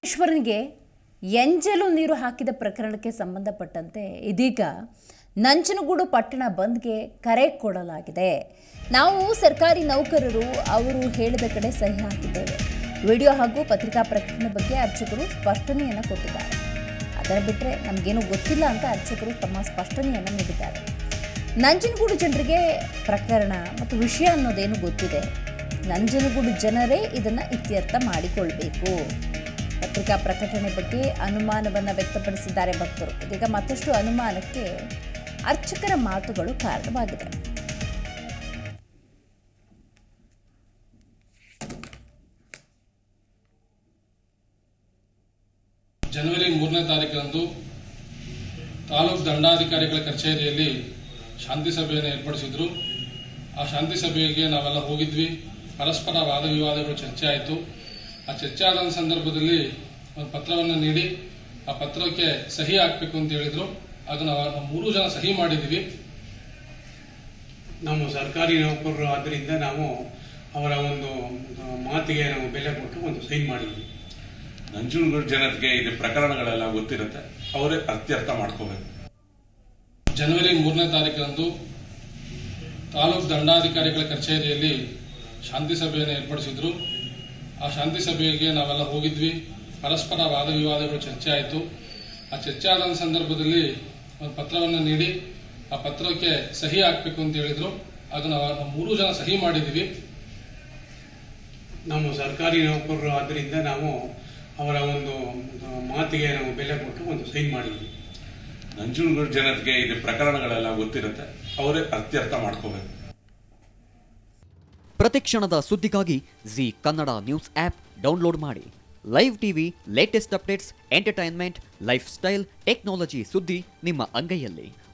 ಪರಮೇಶ್ವರನಿಗೆ ಎಂಜಲು ನೀರು ಹಾಕಿದ ಪ್ರಕರಣಕ್ಕೆ ಸಂಬಂಧಪಟ್ಟಂತೆ ಇದೀಗ ನಂಜನಗೂಡು ಪಟ್ಟಣ ಬಂದ್ಗೆ ಕರೆ ಕೊಡಲಾಗಿದೆ ನಾವು ಸರ್ಕಾರಿ ನೌಕರರು ಅವರು ಹೇಳಿದ ಕಡೆ ಸಹಿ ಹಾಕಿದ್ದೇವೆ ವಿಡಿಯೋ ಹಾಗೂ ಪತ್ರಿಕಾ ಪ್ರಕಟಣೆ ಬಗ್ಗೆ ಅರ್ಚಕರು ಸ್ಪಷ್ಟನೆಯನ್ನು ಕೊಟ್ಟಿದ್ದಾರೆ ಅದರ ಬಿಟ್ಟರೆ ನಮಗೇನು ಗೊತ್ತಿಲ್ಲ ಅಂತ ಅರ್ಚಕರು ತಮ್ಮ ಸ್ಪಷ್ಟನೆಯನ್ನು ನೀಡಿದ್ದಾರೆ ನಂಜನಗೂಡು ಜನರಿಗೆ ಪ್ರಕರಣ ಮತ್ತು ವಿಷಯ ಅನ್ನೋದೇನು ಗೊತ್ತಿದೆ ನಂಜನಗೂಡು ಜನರೇ ಇದನ್ನು ಇತ್ಯರ್ಥ ಮಾಡಿಕೊಳ್ಬೇಕು ಪತ್ರಿಕಾ ಪ್ರಕಟಣೆ ಬಗ್ಗೆ ಅನುಮಾನವನ್ನು ವ್ಯಕ್ತಪಡಿಸಿದ್ದಾರೆ ಭಕ್ತರು ಇದೀಗ ಮತ್ತಷ್ಟು ಅನುಮಾನಕ್ಕೆ ಅರ್ಚಕರ ಮಾತುಗಳು ಕಾರಣವಾಗಿದೆ ಜನವರಿ ಮೂರನೇ ತಾರೀಕಿನಂದು ತಾಲೂಕು ದಂಡಾಧಿಕಾರಿಗಳ ಕಚೇರಿಯಲ್ಲಿ ಶಾಂತಿ ಸಭೆಯನ್ನು ಏರ್ಪಡಿಸಿದ್ರು ಆ ಶಾಂತಿ ಸಭೆಗೆ ನಾವೆಲ್ಲ ಹೋಗಿದ್ವಿ ಪರಸ್ಪರ ವಾದ ವಿವಾದಗಳು ಚರ್ಚೆ ಆಯಿತು ಆ ಚರ್ಚೆ ಆದ ಸಂದರ್ಭದಲ್ಲಿ ಒಂದು ಪತ್ರವನ್ನು ನೀಡಿ ಆ ಪತ್ರಕ್ಕೆ ಸಹಿ ಹಾಕಬೇಕು ಅಂತ ಹೇಳಿದ್ರು ಅದನ್ನು ನಾವು ಮೂರು ಜನ ಸಹಿ ಮಾಡಿದ್ದೀವಿ ನಾವು ಸರ್ಕಾರಿ ನೌಕರರು ಆದ್ದರಿಂದ ನಾವು ಅವರ ಒಂದು ಮಾತಿಗೆ ನಾವು ಬೆಲೆ ಕೊಟ್ಟು ಒಂದು ಸೈನ್ ಮಾಡಿದ್ವಿ ನಂಜನಗೂಡು ಜನತೆಗೆ ಇದು ಪ್ರಕರಣಗಳೆಲ್ಲ ಗೊತ್ತಿರುತ್ತೆ ಅವರೇ ಅತ್ಯರ್ಥ ಮಾಡ್ಕೋಬೇಕು ಜನವರಿ ಮೂರನೇ ತಾರೀಕಿನಂದು ತಾಲೂಕು ದಂಡಾಧಿಕಾರಿಗಳ ಕಚೇರಿಯಲ್ಲಿ ಶಾಂತಿ ಸಭೆಯನ್ನು ಏರ್ಪಡಿಸಿದ್ರು ಆ ಶಾಂತಿ ಸಭೆಗೆ ನಾವೆಲ್ಲ ಹೋಗಿದ್ವಿ ಪರಸ್ಪರ ವಾದ ವಿವಾದಗಳು ಚರ್ಚೆ ಆಯಿತು ಆ ಚರ್ಚೆ ಆದ ಸಂದರ್ಭದಲ್ಲಿ ಒಂದು ಪತ್ರವನ್ನು ನೀಡಿ ಆ ಪತ್ರಕ್ಕೆ ಸಹಿ ಹಾಕಬೇಕು ಅಂತ ಹೇಳಿದ್ರು ಅದನ್ನು ನಾವು ಮೂರು ಜನ ಸಹಿ ಮಾಡಿದ್ದೀವಿ ನಾವು ಸರ್ಕಾರಿ ನೌಕರರು ಆದ್ದರಿಂದ ನಾವು ಅವರ ಒಂದು ಮಾತಿಗೆ ನಾವು ಬೆಲೆ ಕೊಟ್ಟು ಒಂದು ಸೈನ್ ಮಾಡಿದ್ವಿ ನಂಜನಗೂಡು ಜನತೆಗೆ ಇದು ಪ್ರಕರಣಗಳೆಲ್ಲ ಗೊತ್ತಿರುತ್ತೆ ಅವರೇ ಅತ್ಯರ್ಥ ಮಾಡ್ಕೋಬೇಕು ಪ್ರತಿಕ್ಷಣದ ಸುದ್ದಿಗಾಗಿ Zee Kannada news app download ಮಾಡಿ live TV latest updates entertainment life style technology ಸುದ್ದಿ ನಿಮ್ಮ ಅಂಗೈಯಲ್ಲಿ